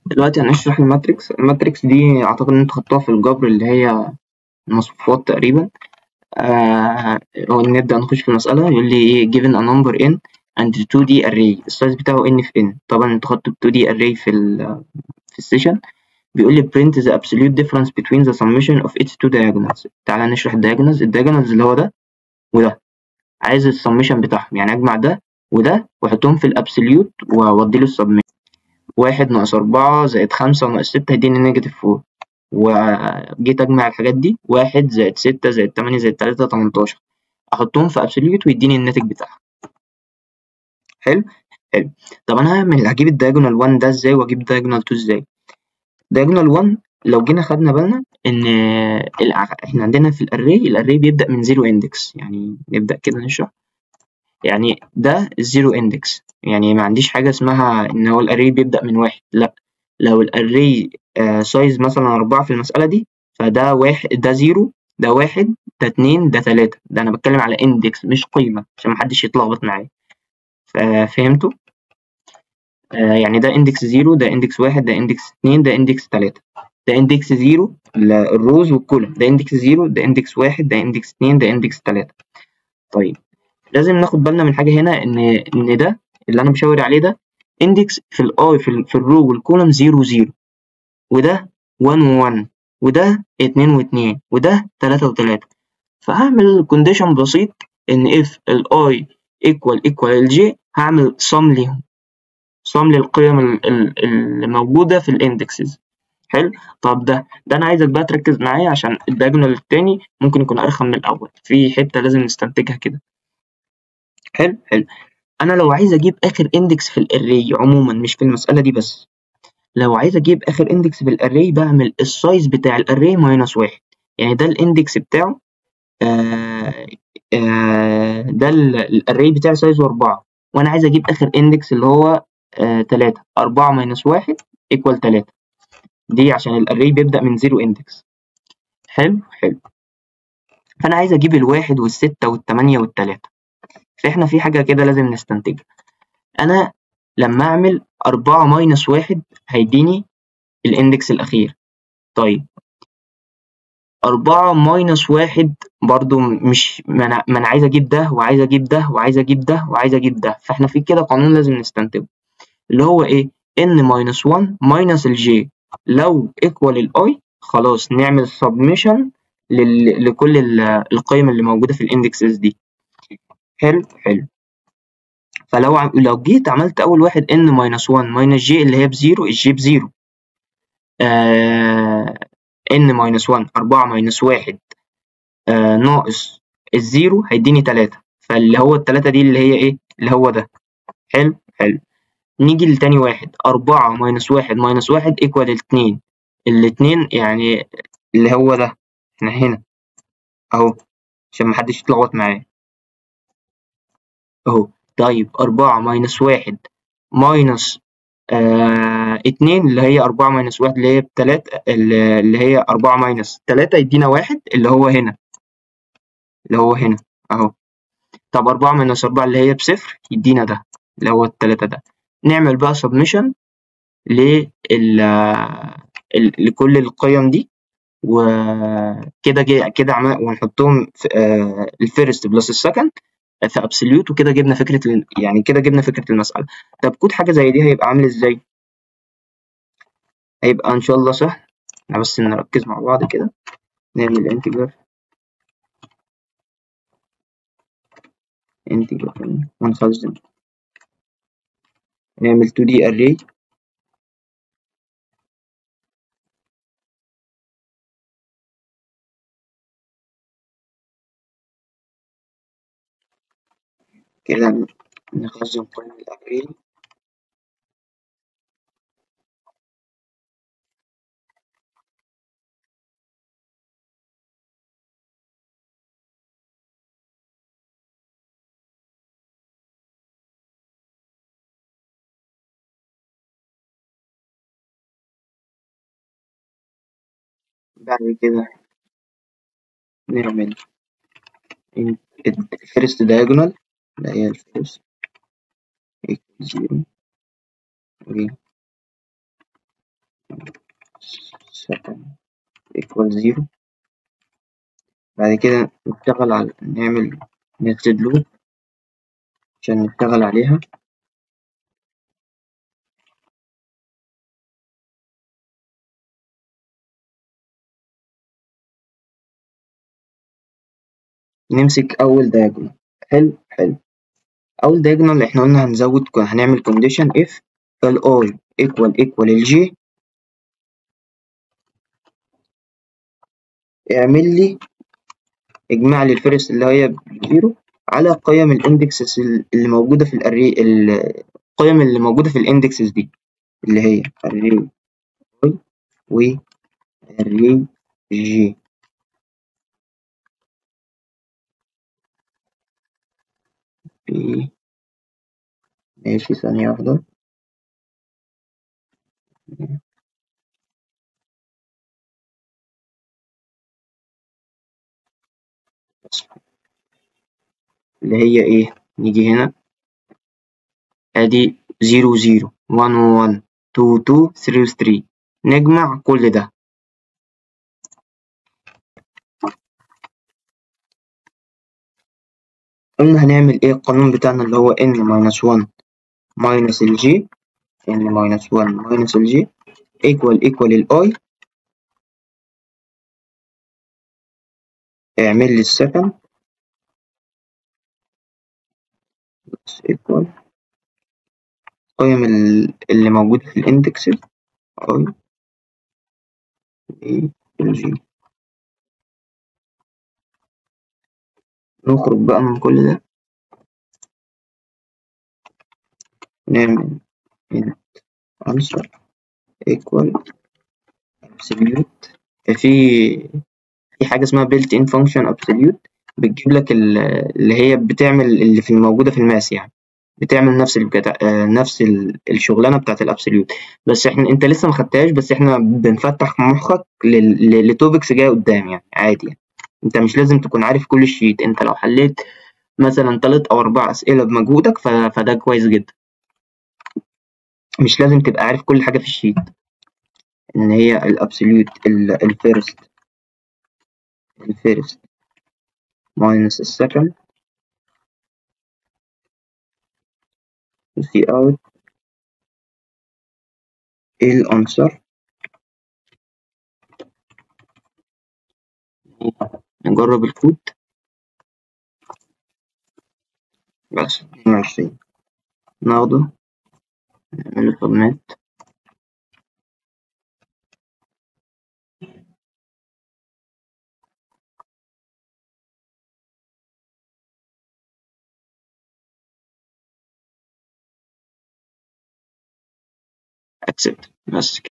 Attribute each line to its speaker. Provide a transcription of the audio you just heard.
Speaker 1: دلوقتي هنشرح الماتريكس الماتريكس دي أعتقد إن أنتوا خدتوها في الجبر اللي هي المصفوفات تقريبا آه نبدأ نخش في المسألة يقول لي إيه given a number n and 2D array السايز بتاعه n في n طبعا أنتوا خدتوا 2D array في ال في السيشن بيقول لي print the absolute difference between the summation of its two diagonals تعالى نشرح الدياجونالز الدياجونالز اللي هو ده وده عايز السميشن بتاعهم يعني أجمع ده وده وأحطهم في الأبسوليوت وأودي له السبميشن واحد ناقص أربعة زائد خمسة ناقص ستة هيديني نيجاتيف فور وجيت أجمع الحاجات دي واحد زائد ستة زائد تمانية زائد تلاتة تمنتاشر أحطهم في أبسوليوت ويديني الناتج بتاعها حلو حلو طب أنا هعمل هجيب الدايجونال 1 ده إزاي وأجيب الدايجونال 2 إزاي دايجونال 1 لو جينا خدنا بالنا إن الع... إحنا عندنا في الأري الأري بيبدأ من زيرو إندكس يعني نبدأ كده نشرح يعني ده الزيرو اندكس يعني ما عنديش حاجة اسمها إن هو الأري بيبدأ من واحد لأ لو الأري سايز مثلا أربعة في المسألة دي فده واحد ده زيرو ده واحد ده اتنين ده تلاتة ده أنا بتكلم على اندكس مش قيمة عشان محدش يتلخبط معايا فهمتوا؟ آه يعني ده اندكس زيرو ده اندكس واحد ده اندكس اتنين ده اندكس تلاتة ده اندكس زيرو الروز والكولم ده اندكس زيرو ده اندكس واحد ده اندكس اتنين ده اندكس تلاتة طيب لازم ناخد بالنا من حاجة هنا إن إن ده اللي أنا بشاور عليه ده إندكس في الأي في, ال في الرو والكولوم زيرو زيرو وده 1 و1 وده 2 و2 وده 3 و3 فهعمل كونديشن بسيط إن if الأي equal equal الجي هعمل sum ليهم sum للقيم اللي موجودة في الاندكسز حلو طب ده ده انا عايزك بقى تركز معايا عشان الدايجونال التاني ممكن يكون ارخم من الاول في حته لازم نستنتجها كده حلو حلو انا لو عايز اجيب اخر اندكس في الاري عموما مش في المساله دي بس لو عايز اجيب اخر اندكس في الاري بعمل السايز بتاع الاري ماينس واحد يعني ده الاندكس بتاعه آه آه ده الاري بتاعه سايزه أربعة وانا عايز اجيب اخر اندكس اللي هو آه تلاتة أربعة ماينس واحد ايكوال تلاتة دي عشان الاري بيبدأ من زيرو اندكس حلو حلو فانا عايز اجيب الواحد والستة والتمانية والتلاتة فاحنا في حاجة كده لازم نستنتجها أنا لما أعمل أربعة ماينس واحد هيديني الإندكس الأخير طيب أربعة ماينس واحد برضو مش ما أنا, ما أنا عايز أجيب ده وعايز أجيب ده وعايز أجيب ده وعايز أجيب ده فاحنا في كده قانون لازم نستنتجه اللي هو إيه n ماينس 1 ماينس الجي لو equal الأي خلاص نعمل submission لكل القيم اللي موجودة في الإندكسز دي حلو حلو فلو عم... لو جيت عملت اول واحد n ماينس 1 ماينس j اللي هي بزيرو الجي بزيرو آه... n ماينس 1 4 ماينس 1 آه... ناقص الزيرو هيديني 3 فاللي هو التلاتة دي اللي هي ايه اللي هو ده حلو حلو نيجي لتاني واحد أربعة ماينس واحد ماينس واحد ايكوال اتنين الاتنين يعني اللي هو ده احنا هنا اهو عشان محدش يتلخبط معايا اهو طيب أربعة ماينس واحد ماينس آه اتنين اللي هي أربعة ماينس واحد اللي هي بتلاتة اللي هي أربعة ماينس تلاتة يدينا واحد اللي هو هنا اللي هو هنا أهو طب أربعة ماينس أربعة اللي هي بصفر يدينا ده اللي هو التلاتة ده نعمل بقى سبمشن لل لكل القيم دي وكده كده ونحطهم في آه الفيرست بلس السكند في ابسوليوت وكده جبنا فكره يعني كده جبنا فكره المساله طب كود حاجه زي دي هيبقى عامل ازاي هيبقى ان شاء الله سهل احنا بس نركز مع بعض كده نعمل انتجر انتجر ونخزن نعمل 2D array كده نخزن قيم الأري بعد كده نعمل الفيرست diagonal اللي هي الفيرست زيرو second equal zero بعد كده نشتغل على نعمل nested loop عشان نشتغل عليها نمسك أول diagonal حلو حلو أول diagonal إحنا قلنا هنزود هنعمل condition if ال i equal equal ال j اعمل لي اجمع لي الفيرست اللي هي زيرو على قيم الاندكسز اللي موجودة في الاري القيم اللي موجودة في الاندكسز دي اللي هي array i و array j في ماشي ثانية واحدة اللي هي ايه نيجي هنا ادي زيرو زيرو وان وان تو تو ثري ثري نجمع كل ده قلنا هنعمل ايه القانون بتاعنا اللي هو n minus 1 minus ال g n minus 1 minus ال g equal equal ال i اعمل لي السكند equal القيم اللي موجودة في الاندكس i ال g نخرج بقى من كل ده نعمل int answer equal absolute في في حاجة اسمها built in function absolute بتجيب لك اللي هي بتعمل اللي في الموجودة في الماس يعني بتعمل نفس البتاع نفس الشغلانة بتاعت الابسوليوت بس احنا انت لسه ما خدتهاش بس احنا بنفتح مخك لتوبكس جاية قدام يعني عادي يعني انت مش لازم تكون عارف كل الشيت انت لو حليت مثلا تلات او اربع اسئلة بمجهودك فده كويس جدا مش لازم تبقى عارف كل حاجة في الشيت ان هي الابسوليوت الفيرست الفيرست minus السكند see out ايه الانسر نجرب الكود بس اتنين وعشرين ناخده نعمله سبميت accept بس كده